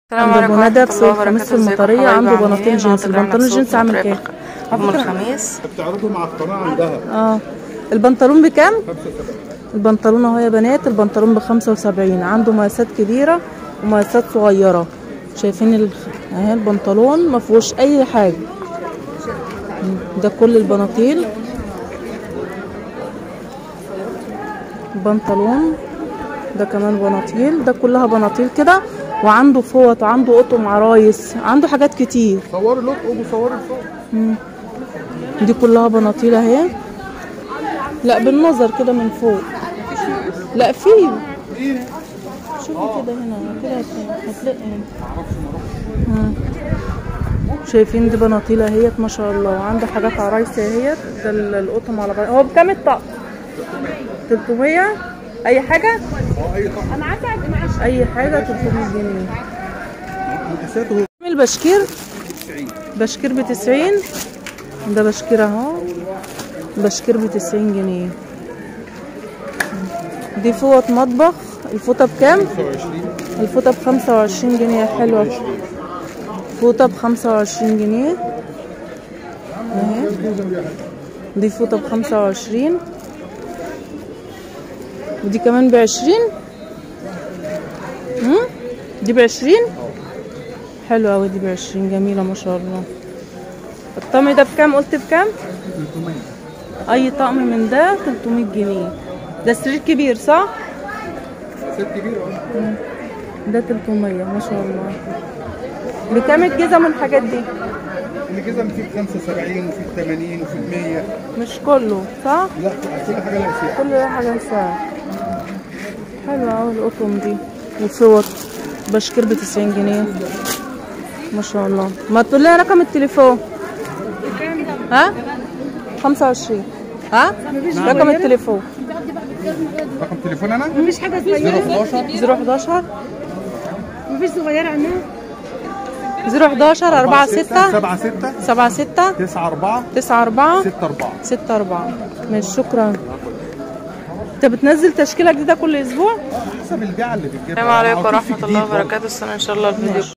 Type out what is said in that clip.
السلام عند عليكم أبو ندى ورحمة الله بسوق خميس في وبركاته ازيكم المطرية حبايبي عنده عاملين بناطيل ايه؟ جينز النهارده البنطلون طلعنا الجينز سوق عامل طريق كام؟ بقى. يوم الخميس بتعرضوا مع القناة عندها اه البنطلون بكام؟ البنطلون اهو يا بنات البنطلون بخمسة وسبعين عنده مقاسات كبيرة ومقاسات صغيرة شايفين ال... اهي البنطلون مفيهوش اي حاجة ده كل البناطيل بنطلون ده كمان بناطيل ده كلها بناطيل كده وعنده فوط وعنده قطم عرايس عنده حاجات كتير صوروا لوك وصوروا الفوق دي كلها بناطيل اهي لا بالنظر كده من فوق لا في شوفي كده هنا كده هت- هتلاقي مم. شايفين دي بناطيل اهيت ما شاء الله وعنده حاجات عرايس اهيت ده ال- القطم على بعض هو بكام الطقم 300 اي حاجه اي حاجه 300 جنيه مقاساته البشكير بشكير ب 90 ده بشكير اهو بشكير ب 90 جنيه دي فوط مطبخ الفوطه بكام 25 الفوطه ب 25 جنيه حلوه فوطه ب 25 جنيه اهي دي فوطه ب 25 ودي كمان ب 20 امم دي ب 20 حلوه قوي دي ب 20 جميله ما شاء الله الطقم ده بكام قلت بكام 300 اي طقم من ده 300 جنيه ده سرير كبير صح ست كبير اه ده 300 ما شاء الله بكام الجزم والحاجات دي الجزم في ب 75 وفي ب 80 وفي ب 100 مش كله صح لا كل حاجه لها سعر كل ده حاجه سعر حلوه قوي القطن دي وفوط بشكير ب 90 جنيه ما شاء الله ما تقول لي رقم التليفون ها 25 ها رقم التليفون رقم تليفون انا مفيش حاجة صغيرة 011 011 مفيش صغيرة عنها 011 4 6 7 6 7 6 9 4 9 4 6 4 6 4 ماشي شكرا انت بتنزل تشكيله جديده كل اسبوع حسب البيعه اللي بتجيبها السلام عليكم عاوزين في ورحمة جديد الله برضه. وبركاته استنى ان شاء الله الفيديو